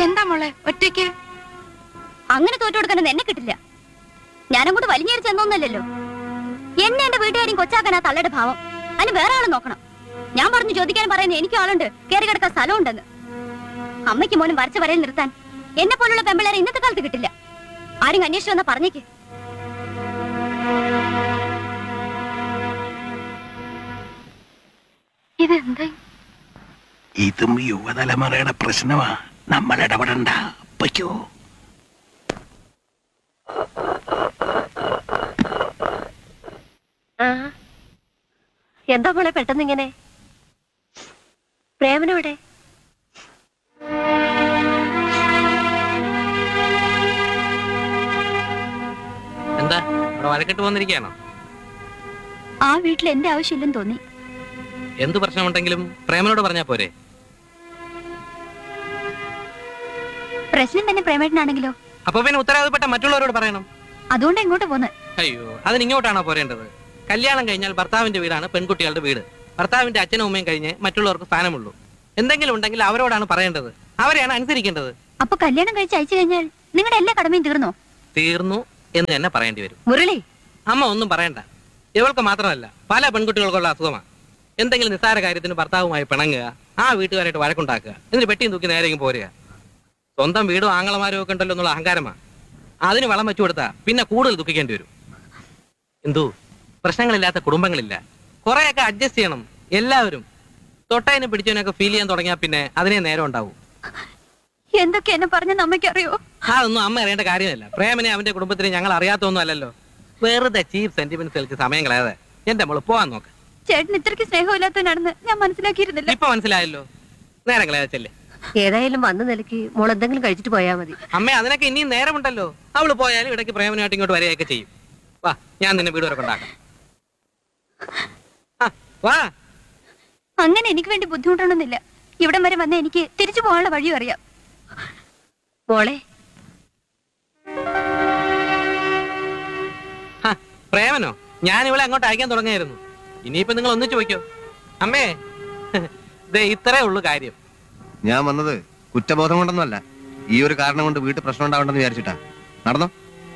എന്താ മോളെ ഒറ്റയ്ക്ക് അങ്ങനെ തോറ്റു കൊടുക്കാനൊന്നും എന്നെ കിട്ടില്ല ഞാനങ്ങോട്ട് വലിഞ്ഞേറി ചെന്നൊന്നല്ലല്ലോ എന്നെ എന്റെ വീട്ടുകാരും കൊച്ചാക്കാൻ ആ തള്ളയുടെ ഭാവം അതിന് വേറെ ആളെ നോക്കണം ഞാൻ പറഞ്ഞു ചോദിക്കാൻ പറയുന്ന എനിക്കും ആളുണ്ട് കയറി കിടക്കാൻ സ്ഥലമുണ്ടെന്ന് അമ്മയ്ക്ക് മോനും വരച്ച വരയിൽ നിർത്താൻ എന്നെ പോലുള്ള പെമ്പിളേരെ ഇന്നത്തെ കാലത്ത് കിട്ടില്ല ആരും അന്വേഷിച്ചു വന്നാ പറഞ്ഞേക്ക് ഇതെന്താ ഇതും യുവതലമുറയുടെ പ്രശ്നമാ നമ്മൾ ഇടപെടണ്ട പറ്റോ എന്താ മോളെ പെട്ടെന്ന് ഇങ്ങനെ പ്രേമനോടെ എന്താ ഇവിടെ വഴക്കിട്ട് വന്നിരിക്കുകയാണോ ആ വീട്ടിൽ എന്റെ ആവശ്യമില്ലെന്ന് തോന്നി എന്ത് പ്രശ്നമുണ്ടെങ്കിലും പ്രേമനോട് പറഞ്ഞാ പോരെ പ്രശ്നം തന്നെ പ്രേമേട്ടനാണെങ്കിലോ അപ്പൊ പിന്നെ ഉത്തരവാദപ്പെട്ട മറ്റുള്ളവരോട് പറയണം അതുകൊണ്ട് എങ്ങോട്ട് പോന്ന് അയ്യോ അതിന് ഇങ്ങോട്ടാണോ പോരേണ്ടത് കല്യാണം കഴിഞ്ഞാൽ ഭർത്താവിന്റെ വീടാണ് പെൺകുട്ടികളുടെ വീട് ഭർത്താവിന്റെ അച്ഛനും അമ്മയും കഴിഞ്ഞ് മറ്റുള്ളവർക്ക് സ്ഥാനമുള്ളൂ എന്തെങ്കിലും ഉണ്ടെങ്കിൽ അവരോടാണ് പറയേണ്ടത് അവരെയാണ് അനുസരിക്കേണ്ടത് അപ്പൊ കല്യാണം കഴിച്ച് അയച്ചു കഴിഞ്ഞാൽ നിങ്ങളുടെ എല്ലാ കടമയും തീർന്നോ തീർന്നു എന്ന് തന്നെ പറയേണ്ടി വരും മുരളി അമ്മ ഒന്നും പറയണ്ട ഇവൾക്ക് മാത്രമല്ല പല പെൺകുട്ടികൾക്കുള്ള അസുഖമാണ് എന്തെങ്കിലും നിസ്സാര കാര്യത്തിന് ഭർത്താവുമായി പിണങ്ങുക ആ വീട്ടുകാരായിട്ട് വഴക്കുണ്ടാക്കുക എന്നിട്ട് പെട്ടിയും തൂക്കി നേരെയും പോരുക സ്വന്തം വീടും ആങ്ങളമാരും ഒക്കെ ഉണ്ടല്ലോ എന്നുള്ള അഹങ്കാരമാണ് അതിന് വളം വെച്ചു കൊടുത്താ പിന്നെ കൂടുതൽ ദുഃഖിക്കേണ്ടി വരും എന്തു പ്രശ്നങ്ങളില്ലാത്ത കുടുംബങ്ങളില്ല കുറെയൊക്കെ അഡ്ജസ്റ്റ് ചെയ്യണം എല്ലാവരും തൊട്ടതിനെ പിടിച്ചതിനൊക്കെ ഫീൽ ചെയ്യാൻ തുടങ്ങിയാൽ പിന്നെ അതിനെ നേരം ഉണ്ടാവും എന്തൊക്കെ എന്നെ പറഞ്ഞെന്ന് അമ്മയ്ക്കറിയോ അതൊന്നും അമ്മ അറിയേണ്ട കാര്യമല്ല പ്രേമനെ അവന്റെ കുടുംബത്തിനെ ഞങ്ങൾ അറിയാത്തൊന്നും അല്ലല്ലോ വെറുതെ ചീപ്പ് സെന്റിമെന്റ്സുകൾക്ക് സമയം കളയാതെ എന്റെ മോള് പോവാൻ നോക്ക് ചേട്ടൻ ഇത്രയ്ക്ക് സ്നേഹമില്ലാത്തവനാണെന്ന് ഞാൻ മനസ്സിലാക്കിയിരുന്നില്ല ഇപ്പൊ മനസ്സിലായല്ലോ നേരം കളയാച്ചല്ലേ ഏതായാലും വന്ന നിലയ്ക്ക് മോൾ എന്തെങ്കിലും കഴിച്ചിട്ട് പോയാ മതി അമ്മ അതിനൊക്കെ ഇനിയും നേരമുണ്ടല്ലോ അവള് പോയാലും ഇടയ്ക്ക് പ്രേമനായിട്ട് ഇങ്ങോട്ട് വരികയൊക്കെ ചെയ്യും വാ ഞാൻ നിന്നെ വീട് വരെ കൊണ്ടാക്കാം ആ, വാ അങ്ങനെ എനിക്ക് വേണ്ടി ബുദ്ധിമുട്ടണമെന്നില്ല ഇവിടം വരെ വന്ന എനിക്ക് തിരിച്ചു പോകാനുള്ള വഴിയും അറിയാം മോളെ ഹ, പ്രേമനോ ഞാൻ ഇവളെ അങ്ങോട്ട് അയക്കാൻ തുടങ്ങിയായിരുന്നു ഇനിയിപ്പോ നിങ്ങൾ ഒന്നിച്ചു വയ്ക്കോ അമ്മേ ദേ ഇത്രേ ഉള്ളു കാര്യം ഞാൻ വന്നത് കുറ്റബോധം കൊണ്ടൊന്നുമല്ല ഈ ഒരു കാരണം കൊണ്ട് വീട്ടിൽ പ്രശ്നം ഉണ്ടാവണ്ടെന്ന് വിചാരിച്ചിട്ടാ നടന്നോ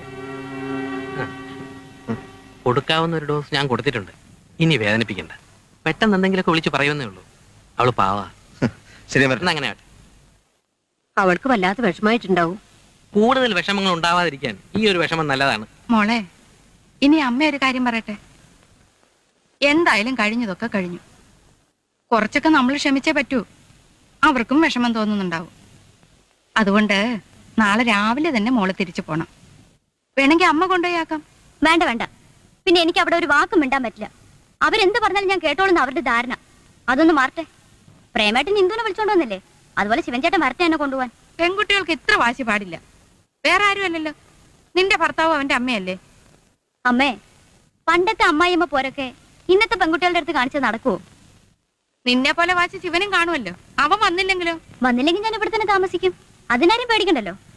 കൊടുക്കാവുന്ന ഒരു ഡോസ് ഞാൻ കൊടുത്തിട്ടുണ്ട് ഇനി വേദനിപ്പിക്കണ്ട പെട്ടെന്ന് എന്തെങ്കിലുമൊക്കെ വിളിച്ച് പറയുന്നേ ഉള്ളൂ അവള് പാവാ ശരി വരണം എന്നാ അങ്ങനെ ആവട്ടെ. അവൾക്ക് വല്ലാത്ത വിഷമായിട്ടുണ്ടാവും കൂടുതൽ വിഷമങ്ങൾ ഉണ്ടാവാതിരിക്കാൻ ഈ ഒരു വിഷമം നല്ലതാണ് മോളെ ഇനി അമ്മ ഒരു കാര്യം പറയട്ടെ എന്തായാലും കഴിഞ്ഞതൊക്കെ കഴിഞ്ഞു കുറച്ചൊക്കെ നമ്മൾ ക്ഷമിച്ചേ പറ്റൂ അവർക്കും വിഷമം തോന്നുന്നുണ്ടാവും അതുകൊണ്ട് നാളെ രാവിലെ തന്നെ മോളെ തിരിച്ചു പോണം വേണമെങ്കിൽ അമ്മ കൊണ്ടുപോയാക്കാം വേണ്ട വേണ്ട പിന്നെ എനിക്ക് അവിടെ ഒരു വാക്കും മിണ്ടാൻ പറ്റില്ല അവരെന്ത് പറഞ്ഞാലും ഞാൻ കേട്ടോളുന്ന അവരുടെ ധാരണ അതൊന്ന് മാറട്ടെ പ്രേമേട്ടൻ ഇന്ദുവിനെ വിളിച്ചോണ്ട് വന്നില്ലേ അതുപോലെ ശിവൻചേട്ടൻ വരട്ടെ എന്നെ കൊണ്ടുപോവാൻ പെൺകുട്ടികൾക്ക് ഇത്ര വാശി പാടില്ല വേറെ ആരും അല്ലല്ലോ നിന്റെ ഭർത്താവ് അവന്റെ അമ്മയല്ലേ അമ്മേ പണ്ടത്തെ അമ്മായിയമ്മ പോരൊക്കെ ഇന്നത്തെ പെൺകുട്ടികളുടെ അടുത്ത് കാണിച്ചത് നടക്കുവോ നിന്നെ പോലെ വാശി ശിവനും കാണുമല്ലോ അവൻ വന്നില്ലെങ്കിലോ വന്നില്ലെങ്കിൽ ഞാൻ ഇവിടെ തന്നെ താമസിക്കും അതിനാരും പേടിക്കണ്ടല്ലോ